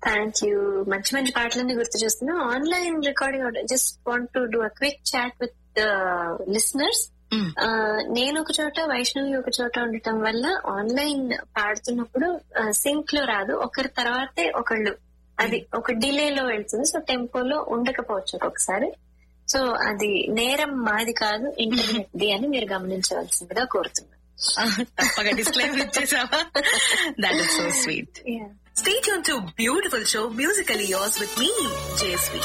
Thank you మంచి మంచి పాటలన్నీ గుర్తు చేస్తున్నా online recording just want to do a quick chat with listeners Mm. నేను ఒక చోట వైష్ణవి ఒక చోట ఉండటం వల్ల ఆన్లైన్ పాడుతున్నప్పుడు సింక్ లో రాదు ఒకరి తర్వాతే ఒకళ్ళు అది ఒక డిలే లో వెళ్తుంది సో టెంపోలో ఉండకపోవచ్చు ఒక్కొక్కసారి సో అది నేరం మాది కాదు ఇంటర్నెట్ ది అని మీరు గమనించవలసిందిగా కోరుతున్నాను తప్పగా డిస్క్లైమర్ ఇచ్చేసావా that is so sweet Yeah. Stay tuned to Beautiful Show Musically Yours with me, JSV.